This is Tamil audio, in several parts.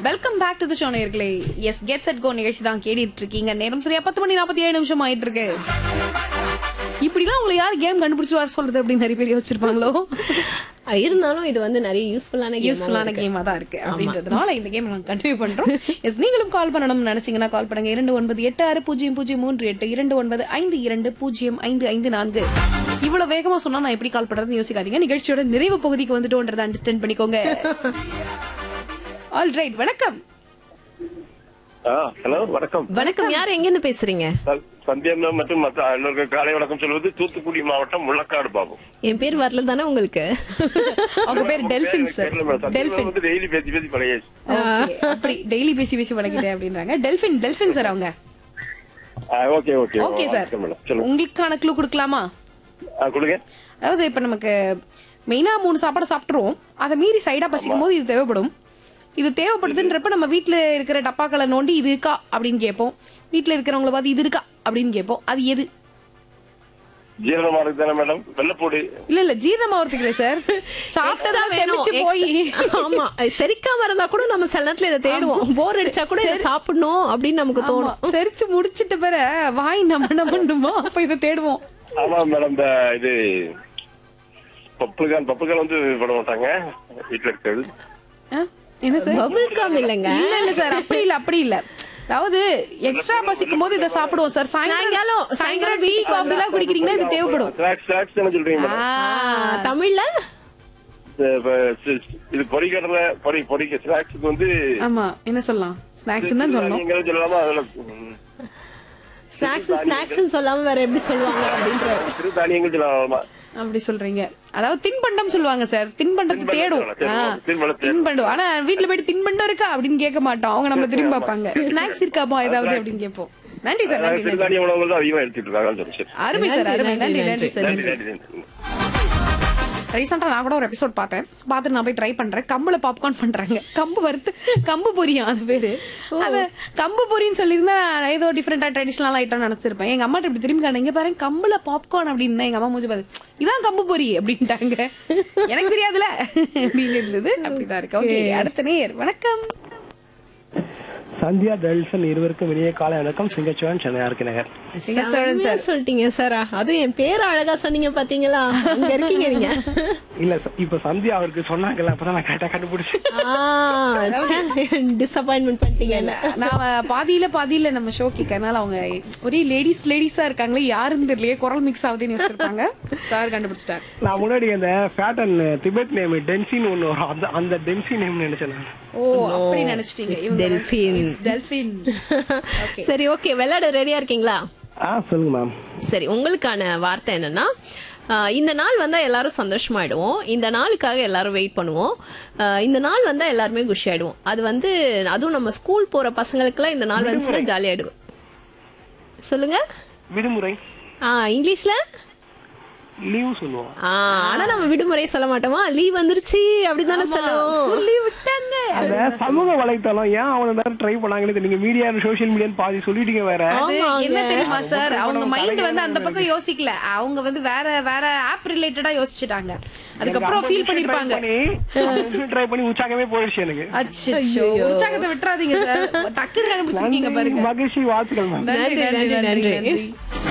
Welcome back to the show நேர்களே எஸ் கெட் செட் கோ நிகழ்ச்சி தான் கேட்டுட்டு இருக்கீங்க நேரம் சரியா பத்து மணி நாற்பத்தி ஏழு நிமிஷம் ஆயிட்டு இருக்கு இப்படிலாம் உங்களை யார் கேம் கண்டுபிடிச்சு வர சொல்றது அப்படின்னு நிறைய பேர் யோசிச்சிருப்பாங்களோ இருந்தாலும் இது வந்து நிறைய யூஸ்ஃபுல்லான யூஸ்ஃபுல்லான கேமா தான் இருக்கு அப்படின்றதுனால இந்த கேம் நாங்க கண்டினியூ பண்றோம் எஸ் நீங்களும் கால் பண்ணணும்னு நினைச்சீங்கன்னா கால் பண்ணுங்க இரண்டு ஒன்பது எட்டு ஆறு பூஜ்ஜியம் பூஜ்ஜியம் மூன்று எட்டு இரண்டு ஒன்பது ஐந்து இரண்டு பூஜ்ஜியம் ஐந்து ஐந்து நான்கு இவ்வளவு வேகமா சொன்னா நான் எப்படி கால் பண்றதுன்னு யோசிக்காதீங்க நிகழ்ச்சியோட நிறைவு பகுதிக்கு வந்துட்டோன்றதை அண்டர்ஸ்டாண்ட் பண்ணிக்கோங்க ஆல் ரைட் வணக்கம் ஹலோ வணக்கம் வணக்கம் யார் எங்க இருந்து பேசுறீங்க ச- சந்தியா மேம் மற்றும் மற்ற அனைவருக்கும் காலை வணக்கம் சொல்வது தூத்துக்குடி மாவட்டம் முள்ளக்காடு பாபு என் பேர் வரல தானே உங்களுக்கு அவங்க பேர் டெல்பின் சார் தெரியல மேடம். சந்தியா டெல்பின் மேம் வந்து டெய்லி பேசி பேசி பழகியாச்சு Okay, அப்படி டெய்லி பேசி பேசி பழகிட்டேன் அப்படின்றாங்க டெல்பின் டெல்பின் சார் அவங்க okay okay okay sir madam சொல்லுங்க உங்களுக்கான க்ளூ கொடுக்கலாமா ஆ, கொடுங்க அதாவது இப்ப நமக்கு மெயினா மூணு சாப்பாடு சாப்பிட்டுருவோம் அதை மீறி சைடா பசிக்கும் போது இது தேவைப்படும் இது தேவைப்படுதுன்றப்ப நம்ம வீட்ல இருக்கிற டப்பாக்களை நோண்டி இது இருக்கா அப்படின்னு கேட்போம் வீட்ல இருக்கிறவங்கள பார்த்து இது இருக்கா அப்படின்னு கேட்போம் அது எது ஜீரணமா இருக்கு தானே மேடம் வெள்ளப்பூடு இல்ல இல்ல ஜீரணம் ஆகிறதுக்கு இல்ல சார் சாப்பிட்டா Extra வேணும், செமிச்சு போய் extra. ஆமா அது செரிக்காம இருந்தா கூட நம்ம சில நேரத்துல இதை தேடுவோம் போர் அடிச்சா கூட இதை சாப்பிடணும் அப்படின்னு நமக்கு ஆமா, தோணும் செரிச்சு முடிச்சிட்ட பிற வாய் நம்ம என்ன பண்ணுமோ அப்ப இதை தேடுவோம் ஆமா மேடம் இந்த இது பப்புகான் பப்புகான் வந்து போட மாட்டாங்க வீட்டுல இருக்கிறது ஆ? என்ன சார் பபிள் கம் இல்லைங்க இல்ல இல்ல சார் அப்படி இல்ல அப்படி இல்ல அதாவது எக்ஸ்ட்ரா பசிக்கும் போது இதை சாப்பிடுவோம் சார் சாயங்காலம் சாயங்காலம், சாயங்காலம் டீ காஃபி எல்லாம் குடிக்கிறீங்கன்னா இது தேவைப்படும் ஸ்நாக்ஸ் ஸ்நாக்ஸ் தானே சொல்றீங்க மேடம் ஆ, தமிழ்ல இந்த, இப்ப, சி- இது பொரிக்கடலை பொரி பொரிக்க ஸ்நாக்ஸுக்கு வந்து ஆமா என்ன சொல்லலாம் ஸ்நாக்ஸ் தான் சொல்லணும் நீங்களும் சொல்லலாமா அதுல ம், ஸ்நாக்ஸ் ஸ்நாக்ஸ் சொல்லாம வேற எப்படி சொல்லுவாங்க அப்படின்ற சிறு தானியங்கள் சொல்லலாமா அப்படி சொல்றீங்க அதாவது தின்பண்டம் சொல்லுவாங்க சார் தின்பண்டத்தை தின்பண்டம் தேடும் சொல்லலாம். ஆ, தின்பண்டம், தின்பண்டம் தேடும். தின்பண்டம் ஆனா வீட்ல போயிட்டு தின்பண்டம் இருக்கா அப்படின்னு கேட்க மாட்டோம் அவங்க நம்மள திரும்பி பார்ப்பாங்க ஸ்நாக்ஸ் இருக்காமா ஏதாவது அப்படின்னு கேட்போம் நன்றி சார் நன்றி நன்றி சிறுதானிய உணவுகள் தான் அதிகமா எடுத்துட்டு இருக்காங்க சரி, சரி. அருமை சார் அருமை நன்றி நன்றி சார் நன்றி நன்றி நன்றி நன்றி ரீசெண்டா நான் கூட ஒரு எபிசோட் பார்த்தேன் பார்த்துட்டு நான் போய் ட்ரை பண்றேன் கம்புல பாப்கார்ன் பண்றாங்க கம்பு வறுத்து கம்பு பொரியும் அது பேரு அத கம்பு பொரின்னு சொல்லியிருந்தா நான் ஏதோ டிஃப்ரெண்டா ட்ரெடிஷனல் ஐட்டம் நினைச்சிருப்பேன் எங்க அம்மாட்ட இப்படி திரும்பி காண இங்க பாருங்க கம்புல பாப்கார்ன் அப்படின்னு எங்க அம்மா மூஞ்சி பார்த்து இதான் கம்பு பொரி அப்படின்ட்டாங்க எனக்கு தெரியாதுல அப்படின்னு இருந்தது அப்படிதான் இருக்கு ஓகே அடுத்த நேர் வணக்கம் சந்தியா டெல்சன் இருவருக்கும் இனிய காலை வணக்கம் சிங்கச்சுவன் சென்னை ஆர்கே நகர் சிங்கசோழன் செம்மையா சார் சொல்லிட்டீங்க சார் அதுவும் என் பேர் அழகா சொன்னீங்க பாத்தீங்களா அங்க இருக்கீங்க நீங்க இல்ல ச- இப்ப சந்தியா அவருக்கு சொன்னாங்கல்ல அப்பதான் நான் கரெக்டா கண்டுபிடிச்சேன் டிசப்பாயின்மெண்ட் பண்ணிட்டீங்க என்ன நான் பாதியில பாதியில நம்ம ஷோ கேட்கறதுனால அவங்க ஒரே லேடிஸ் லேடிஸா இருக்காங்களே யாருன்னு தெரியலையே குரல் மிக்ஸ் ஆகுதுன்னு யோசிச்சிருப்பாங்க சார் கண்டுபிடிச்சிட்டார் நான் முன்னாடி அந்த ஃபேட்டன் திபெத் நேம் டென்சின் ஒண்ணு வரும் அந்த அந்த டென்சி நேம் நினைச்சேன் நான் ஓ அப்படி நினைச்சிட்டீங்க it's இவங்க delphin. It's delphin Okay. சரி ஓகே விளையாட ரெடியா இருக்கீங்களா ஆ சொல்லுங்க மேம் சரி உங்களுக்கான வார்த்தை என்னன்னா ஆஹ் இந்த நாள் வந்தா எல்லாரும் சந்தோஷமாயிடுவோம் இந்த நாளுக்காக எல்லாரும் வெயிட் பண்ணுவோம் ஆஹ் இந்த நாள் வந்தா எல்லாருமே குஷி ஆயிடுவோம் அது வந்து அதுவும் நம்ம ஸ்கூல் போற பசங்களுக்குலாம் இந்த நாள் வந்துச்சுன்னா ஜாலியாயிடுவோம் சொல்லுங்க விடுமுறை ஆ இங்கிலீஷ்ல லீவ் சொல்லுவோம் ஆ, ஆனா நம்ம விடுமுறை சொல்ல மாட்டோமா லீவ் வந்துருச்சு அப்படிதானே சொல்லுவோம் லீவ் விட்டாங்க அந்த சமூக வலைத்தளம் ஏன் அவ்வளவு நேரம் ட்ரை பண்ணாங்கன்னு தெரியல. நீங்க மீடியா சோஷியல் மீடியான்னு பாதி சொல்லிட்டீங்க வேற அது ஆமாங்க. என்ன தெரியுமா சார் அவங்க மைண்ட் வந்து அந்த பக்கம் யோசிக்கல அவங்க வந்து வேற வேற ஆப் ரிலேட்டடா யோசிச்சுட்டாங்க அதுக்கப்புறம் ஃபீல் பண்ணிருப்பாங்க ட்ரை பண்ணி உற்சாகமே போயிடுச்சு எனக்கு அச்சோ உற்சாகத்தை விட்டுறாதீங்க சார் டக்குன்னு கண்டுபிடிச்சிருக்கீங்க நன்றி, பாருங்க மகிழ்ச்சி வாழ்த்துக்கள் மேம் நன்றி நன்றி நன்றி நன்றி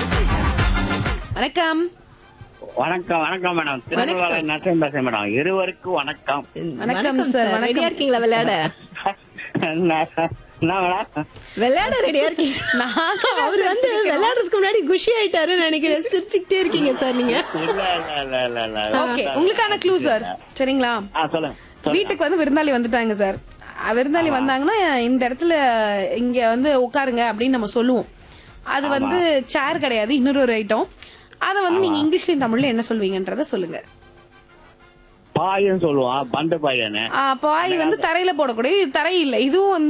வணக்கம் வணக்கம் வணக்கம் மேடம் திருநெல்வேலி நரசிம்ம பேசுறேன் மேடம் இருவருக்கும் வணக்கம் வணக்கம் சார், வணக்கம். ரெடியா இருக்கீங்களா விளையாட என்ன என்ன மேடம் விளையாட ரெடியா இருக்கீங்க நாங்க அவர் வந்து விளையாடுறதுக்கு முன்னாடி குஷி ஆயிட்டாருன்னு நினைக்கிறேன் சிரிச்சுக்கிட்டே இருக்கீங்க சார் நீங்க இல்ல இல்ல இல்ல இல்ல இல்ல ஓகே உங்களுக்கான க்ளூ சார் சரிங்களா ஆ சொல்லுங்க சொல்லுங்க. வீட்டுக்கு வந்து விருந்தாளி வந்துட்டாங்க சார் அஹ் விருந்தாளி வந்தாங்கன்னா இந்த இடத்துல இங்க வந்து உட்காருங்க அப்படின்னு நம்ம சொல்லுவோம் அது வந்து சேர் கிடையாது இன்னொரு ஒரு ஐட்டம் அத வந்து நீங்க இங்கிலீஷ்லயும் தமிழ்ல என்ன சொல்வீங்கன்றத சொல்லுங்க பாயும் சொல்லுவான் பந்து பாயன்னு ஆஹ் பாய் வந்து தரையில போடக்கூடிய இது தரை இல்ல இதுவும் வந்து